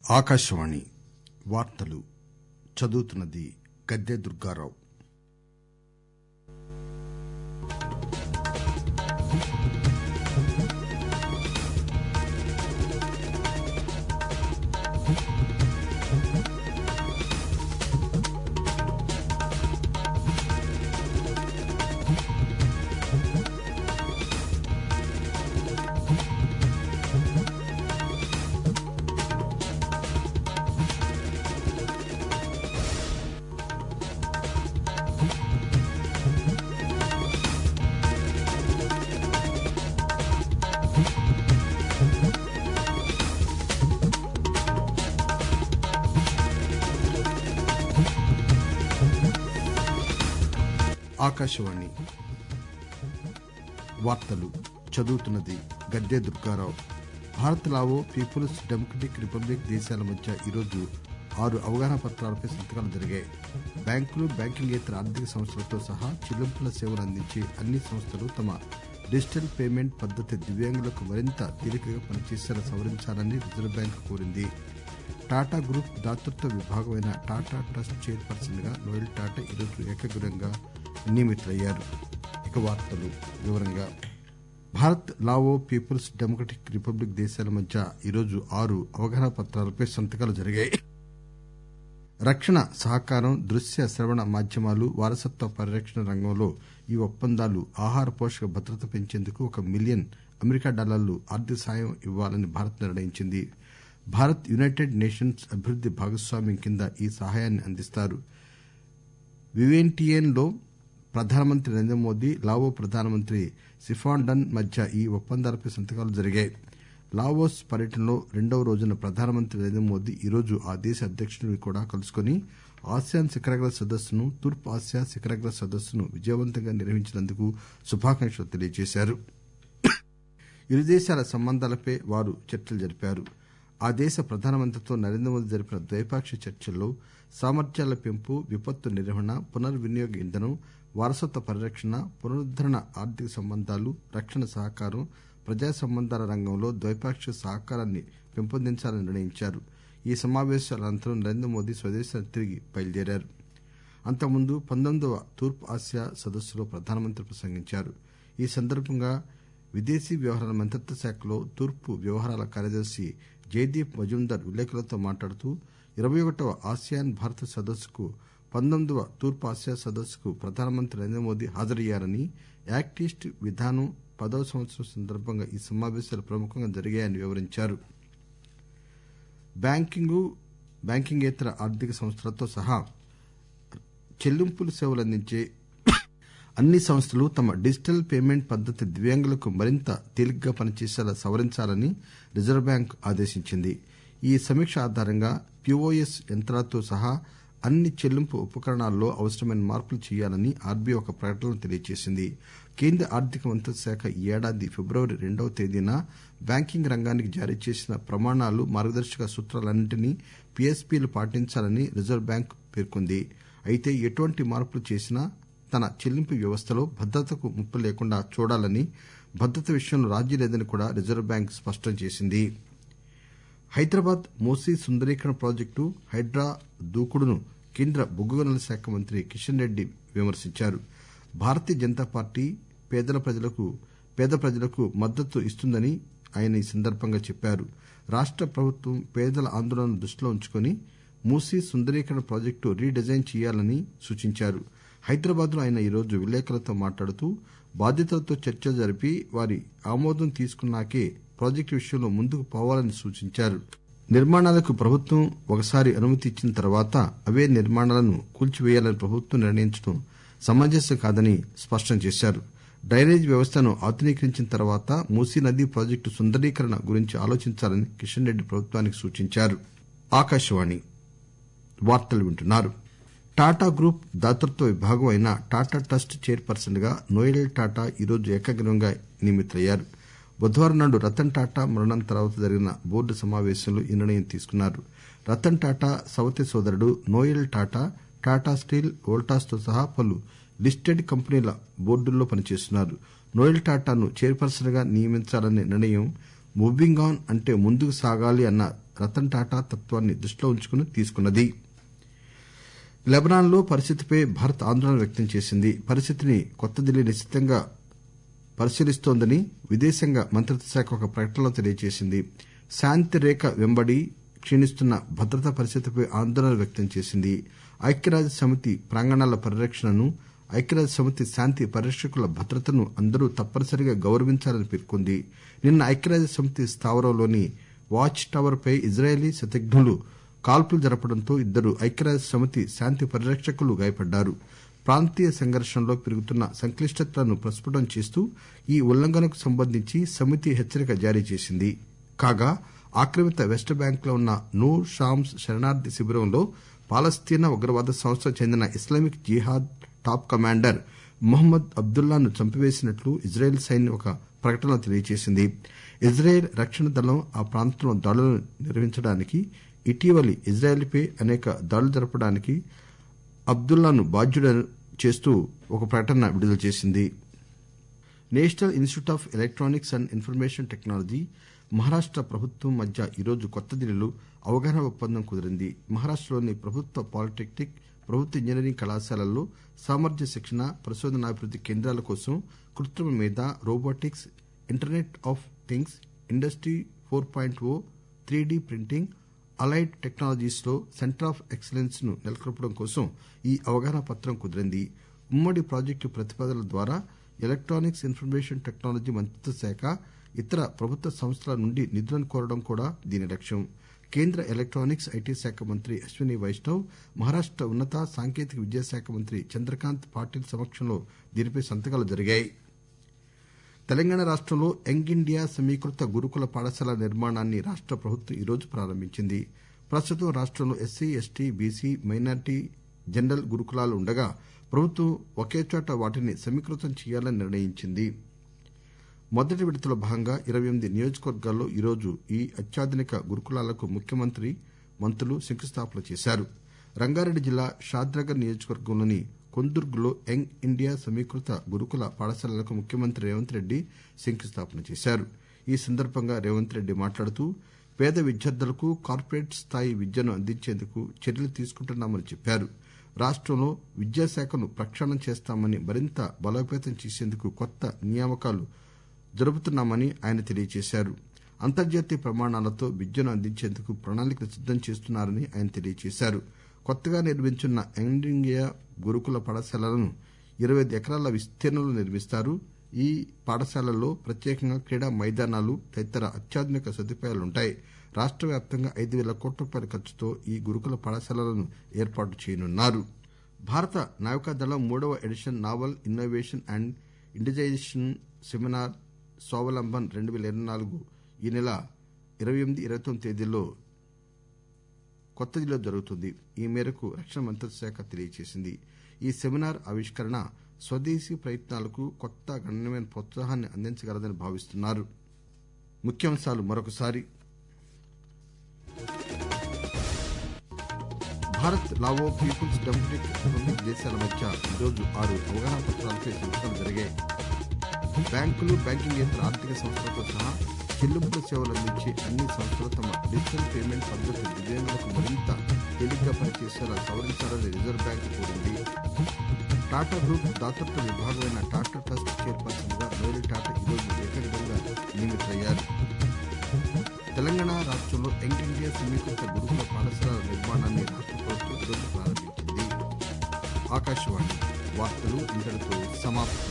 ఆకాశవాణి వార్తలు చదువుతున్నది గద్దె దుర్గారావు ఆకాశవాణి వార్తలు చదువుతున్నది Gadde Durgarao Bharat Lao People's Democratic Republic దేశాల మధ్య ఈరోజు ఆరు అవగాహన పత్రాలపై సంతకాలు జరిగాయి బ్యాంకులు బ్యాంకింగేతర ఆర్థిక సంస్థలతో సహా చెల్లింపుల సేవలు అందించే అన్ని సంస్థలు తమ డిజిటల్ పేమెంట్ పద్దతి దివ్యాంగులకు మరింత తేలికగా పనిచేసేలా సవరించాలని రిజర్వు బ్యాంకు కోరింది టాటా గ్రూప్ దాతృత్వ విభాగమైన టాటా ట్రస్ట్ చైర్పర్సన్ గా నోయల్ టాటా ఈరోజు ఏకగ్రీవంగా నియమితులయ్యారు ఇక వార్తలు వివరంగా Bharat Lao People's Democratic Republic దేశాల మధ్య ఈరోజు ఆరు అవగాహన పత్రాలపై సంతకాలు జరిగాయి రక్షణ సహకారం దృశ్య శ్రవణ మాధ్యమాలు వారసత్వ పరిరక్షణ రంగంలో ఈ ఒప్పందాలు ఆహార పోషక భద్రత పెంచేందుకు ఒక మిలియన్ అమెరికా డాలర్లు ఆర్థిక సాయం ఇవ్వాలని భారత్ నిర్ణయించింది భారత్ యునైటెడ్ నేషన్స్ అభివృద్ది భాగస్వామ్యం కింద ఈ సహాయాన్ని అందిస్తారు వివెంటియేన్ లో ప్రధానమంత్రి నరేంద్ర మోదీ లావో ప్రధానమంత్రి సిఫాండన్ మధ్య ఈ ఒప్పందాలపై సంతకాలు జరిగాయి లావోస్ పర్యటనలో రెండవ రోజున ప్రధానమంత్రి నరేంద్ర మోదీ ఈరోజు ఆ దేశ అధ్యకుడిని కూడా కలుసుకుని ఆసియాన్ శిఖరాగ్ర సదస్సును తూర్పు ఆసియా శిఖరాగ్ర సదస్సును విజయవంతంగా నిర్వహించినందుకు శుభాకాంక్షలు తెలియజేశారు ఇరు దేశాల సంబంధాలపై వారు చర్చలు జరిపారు ఆ దేశ ప్రధానమంత్రితో నరేంద్ర మోదీ జరిపిన ద్వైపాక్షిక చర్చల్లో సామర్థ్యాల పెంపు విపత్తు నిర్వహణ పునర్వినియోగ ఇంధనం వారసత్వ పరిరక్షణ పునరుద్దరణ ఆర్థిక సంబంధాలు రక్షణ సహకారం ప్రజా సంబంధాల రంగంలో ద్వైపాక్షిక సహకారాన్ని పెంపొందించాలని నిర్ణయించారు ఈ సమావేశాల అనంతరం నరేంద్ర మోదీ స్వదేశానికి తిరిగి బయలుదేరారు అంతకుముందు పంతొమ్మిదవ తూర్పు ఆసియా సదస్సులో ప్రధానమంత్రి ప్రసంగించారు ఈ సందర్భంగా విదేశీ వ్యవహారాల మంత్రిత్వ శాఖలో తూర్పు వ్యవహారాల కార్యదర్శి జయదీప్ మజుందార్ విలేకరులతో మాట్లాడుతూ ఇరవై ఒకటవ ఆసియాన్ భారత సదస్సుకు పంతొమ్మిదవ తూర్పు ఆసియా సదస్సుకు ప్రధానమంత్రి నరేంద్ర మోదీ హాజరయ్యారని యాక్ట్ ఈస్ట్ విధానం పదవ సంవత్సరం సందర్భంగా ఈ సమావేశాలు ప్రముఖంగా జరిగాయని వివరించారు బ్యాంకింగ్ బ్యాంకింగేతర ఆర్థిక సంస్థలతో సహా చెల్లింపుల సేవలందించే అన్ని సంస్థలు తమ డిజిటల్ పేమెంట్ పద్దతి దివ్యాంగులకు మరింత తేలికగా పనిచేసేలా సవరించాలని రిజర్వు బ్యాంక్ ఆదేశించింది ఈ సమీక్ష ఆధారంగా పిఓఎస్ యంత్రాలతో సహా అన్ని చెల్లింపు ఉపకరణాల్లో అవసరమైన మార్పులు చేయాలని ఆర్బీఐ ఒక ప్రకటనలో తెలియజేసింది కేంద్ర ఆర్థిక మంత్రిత్వ శాఖ ఈ ఏడాది ఫిబ్రవరి రెండవ తేదీన బ్యాంకింగ్ రంగానికి జారీ చేసిన ప్రమాణాలు మార్గదర్శక సూత్రాలన్నింటినీ పీఎస్పీలు పాటించాలని రిజర్వు బ్యాంక్ పేర్కొంది అయితే ఎటువంటి మార్పులు చేసినా తన చెల్లింపు వ్యవస్థలో భద్రతకు ముప్పు లేకుండా చూడాలని భద్రత విషయంలో రాజీ లేదని కూడా రిజర్వు బ్యాంక్ స్పష్టం చేసింది హైదరాబాద్ మూసీ సుందరీకరణ ప్రాజెక్టు హైడ్రా దూకుడును కేంద్ర బొగ్గు గనుల శాఖ మంత్రి కిషన్ రెడ్డి విమర్శించారు భారతీయ జనతా పార్టీ పేద ప్రజలకు మద్దతు ఇస్తుందని ఆయన ఈ సందర్భంగా చెప్పారు రాష్ట ప్రభుత్వం పేదల ఆందోళనను దృష్టిలో ఉంచుకుని మూసీ సుందరీకరణ ప్రాజెక్టు రీ డిజైన్ చేయాలని సూచించారు హైదరాబాద్ లో ఆయన ఈరోజు విలేకరులతో మాట్లాడుతూ బాధితులతో చర్చలు జరిపి వారి ఆమోదం తీసుకున్నాకే ప్రాజెక్టు విషయంలో ముందుకు పోవాలని సూచించారు నిర్మాణాలకు ప్రభుత్వం ఒకసారి అనుమతి ఇచ్చిన తర్వాత అవే నిర్మాణాలను కూల్చివేయాలని ప్రభుత్వం నిర్ణయించడం సమంజసం కాదని స్పష్టం చేశారు డ్రైనేజ్ వ్యవస్థను ఆధునీకరించిన తర్వాత మూసీ నదీ ప్రాజెక్టు సుందరీకరణ గురించి ఆలోచించాలని కిషన్ రెడ్డి ప్రభుత్వానికి సూచించారు టాటా గ్రూప్ దాతృత్వ విభాగం అయిన టాటా ట్రస్ట్ చైర్పర్సన్ గా నోయల్ టాటా ఈరోజు ఏకగ్రీవంగా నియమితులయ్యారు బుధవారం నాడు రతన్ టాటా మరణం తర్వాత జరిగిన బోర్డు సమావేశంలో ఈ నిర్ణయం తీసుకున్నారు రతన్ టాటా సవతి సోదరుడు నోయల్ టాటా టాటా స్టీల్ వోల్టాస్ తో సహా పలు లిస్టెడ్ కంపెనీల బోర్డుల్లో పనిచేస్తున్నారు నోయల్ టాటాను చైర్పర్సన్ గా నియమించాలనే నిర్ణయం మూవింగ్ ఆన్ అంటే ముందుకు సాగాలి అన్న రతన్ టాటా తత్వాన్ని దృష్టిలో ఉంచుకుని తీసుకున్నది లెబనాన్ లో పరిస్థితిపై భారత్ ఆందోళన వ్యక్తం చేసింది పరిస్థితిని కొత్తదిల్లీ నిశితంగా పరిశీలిస్తోందని విదేశాంగ మంత్రిత్వ శాఖ ఒక ప్రకటనలో తెలియజేసింది శాంతి రేఖ వెంబడి క్షీణిస్తున్న భద్రతా పరిస్థితిపై ఆందోళన వ్యక్తం చేసింది ఐక్యరాజ్య సమితి ప్రాంగణాల పరిరక్షణను ఐక్యరాజ్య సమితి శాంతి పరిరక్షకుల భద్రతను అందరూ తప్పనిసరిగా గౌరవించాలని పేర్కొంది నిన్న ఐక్యరాజ్య సమితి స్థావరంలోని వాచ్ టవర్ పై ఇజ్రాయెలీ శతఘ్నులు కాల్పులు జరపడంతో ఇద్దరు ఐక్యరాజ్య సమితి శాంతి పరిరక్షకులు గాయపడ్డారు ప్రాంతీయ సంఘర్షణలో పెరుగుతున్న సంక్లిష్టతలను ప్రస్ఫుటం చేస్తూ ఈ ఉల్లంఘనకు సంబంధించి సమితి హెచ్చరిక జారీ చేసింది కాగా ఆక్రమిత వెస్ట్ బ్యాంక్ లో ఉన్న నూ షామ్స్ శరణార్థి శిబిరంలో పాలస్తీనా ఉగ్రవాద సంస్థకు చెందిన Islamic Jihad top commander Mohammed అబ్దుల్లాను చంపివేసినట్లు ఇజ్రాయెల్ సైన్యం ఒక ప్రకటనలో తెలియజేసింది ఇజ్రాయెల్ రక్షణ దళం ఆ ప్రాంతంలో దాడులు నిర్వహించడానికి ఇటీవలి ఇజ్రాయెల్పై అనేక దాడులు జరపడానికి అబ్దుల్లాను బాధ్యుడు చేస్తూ ఒక ప్రకటన విడుదల చేసింది National Institute of Electronics and Information Technology Maharashtra ప్రభుత్వం మధ్య ఈరోజు కొత్తదిల్లీలో అవగాహన ఒప్పందం కుదిరింది మహారాష్టలోని ప్రభుత్వ పాలిటెక్నిక్ ప్రభుత్వ ఇంజనీరింగ్ కళాశాలల్లో సామర్థ్య శిక్షణ పరిశోధనాభివృద్ది కేంద్రాల కోసం కృత్రిమ మేధ robotics internet of things industry four point O three D printing allied technologies లో సెంటర్ ఆఫ్ ఎక్సలెన్స్ ను నెలకొల్పడం కోసం ఈ అవగాహన పత్రం కుదిరింది ఉమ్మడి ప్రాజెక్టు ప్రతిపాదనల ద్వారా ఎలక్టానిక్స్ ఇన్ఫర్మేషన్ టెక్నాలజీ మంత్రిత్వ శాఖ ఇతర ప్రభుత్వ సంస్థల నుండి నిధులను కోరడం కూడా దీని లక్ష్యం కేంద్ర ఎలక్టానిక్స్ ఐటీ శాఖ మంత్రి అశ్విని వైష్ణవ్ మహారాష్ట ఉన్నత సాంకేతిక విద్యాశాఖ మంత్రి చంద్రకాంత్ పాటిల్ సమక్షంలో దీనిపై సంతకాలు జరిగాయి తెలంగాణ రాష్టంలో యంగ్ ఇండియా సమీకృత గురుకుల పాఠశాల నిర్మాణాన్ని రాష్ట ప్రభుత్వం ఈరోజు ప్రారంభించింది ప్రస్తుతం రాష్టంలో SC ST BC minority general గురుకులాలు ఉండగా ప్రభుత్వం ఒకేచోట వాటిని సమీకృతం చేయాలని నిర్ణయించింది మొదటి విడతలో భాగంగా ఇరవై ఎనిమిది నియోజకవర్గాల్లో ఈరోజు ఈ అత్యాధునిక గురుకులాలకు ముఖ్యమంత్రి మంత్రులు శంకుస్థాపన చేశారు రంగారెడ్డి జిల్లా షాద్నగర్ నియోజకవర్గంలోని కొందుర్గులో యంగ్ ఇండియా సమీకృత గురుకుల పాఠశాలలకు ముఖ్యమంత్రి రేవంత్ రెడ్డి శంకుస్థాపన చేశారు ఈ సందర్భంగా రేవంత్ రెడ్డి మాట్లాడుతూ పేద విద్యార్థులకు కార్పొరేట్ స్థాయి విద్యను అందించేందుకు చర్యలు తీసుకుంటున్నామని చెప్పారు రాష్టంలో విద్యాశాఖను ప్రక్షాళన చేస్తామని మరింత బలోపేతం చేసేందుకు కొత్త నియామకాలు జరుపుతున్నామని ఆయన తెలియజేశారు అంతర్జాతీయ ప్రమాణాలతో విద్యను అందించేందుకు ప్రణాళికలు సిద్దం చేస్తున్నారని ఆయన తెలియజేశారు కొత్తగా నిర్మించనున్న యంగ్ ఇండియా గురుకుల పాఠశాలలను ఇరవై ఐదు ఎకరాల విస్తీర్ణంలో నిర్మిస్తారు ఈ పాఠశాలల్లో ప్రత్యేకంగా క్రీడా మైదానాలు తదితర అత్యాధునిక సదుపాయాలుంటాయి రాష్ట వ్యాప్తంగా ఐదు పేల కోట్ల రూపాయల ఖర్చుతో ఈ గురుకుల పాఠశాలలను ఏర్పాటు చేయనున్నారు భారత నావికాదళం మూడవ edition naval innovation and indigenisation seminar Swavlamban రెండు పేల ఇరవై నాలుగు ఈ నెల ఇరవై ఎనిమిది ఇరవై తొమ్మిది తేదీల్లో కొత్తదిల్లీలో జరుగుతుంది ఈ మేరకు రక్షణ మంత్రిత్వ శాఖ తెలియజేసింది ఈ సెమినార్ ఆవిష్కరణ స్వదేశీ ప్రయత్నాలకు కొత్త గణనీయమైన ప్రోత్సాహాన్ని అందించగలదని భావిస్తున్నారు ముఖ్యాంశాలు మరొకసారి Bharat Lao People's Democratic Republic దేశాల మధ్య ఈరోజు ఆరు అవగాహన పత్రాలపై సంతకాలు జరిగాయి బ్యాంకులు బ్యాంకింగేతర ఆర్థిక సంస్థలతో సహా చెల్లింపుల సేవలు అందించే అన్ని సంస్థలు తమ డిజిటల్ పేమెంట్ పద్దతి దివ్యాంగులకు మరింత తేలిగ్గా పనిచేసేలా సవరించాలని రిజర్వ్ బ్యాంక్ కోరింది టాటా గ్రూప్ దాతృత్వ విభాగమైన టాటా ట్రస్ట్ చైర్పర్సన్ గా నోరి టాటా ఈరోజు ఏకగ్రీవంగా నియమితులయ్యారు తెలంగాణ రాష్ట్రంలో యంగ్ ఇండియా సమీకృత గురుకుల పాఠశాలల నిర్మాణాన్ని రాష్ట్ర ప్రభుత్వం ఈరోజు ప్రారంభించింది ఆకాశవాణి వార్తలు ఇంతటితో సమాప్తం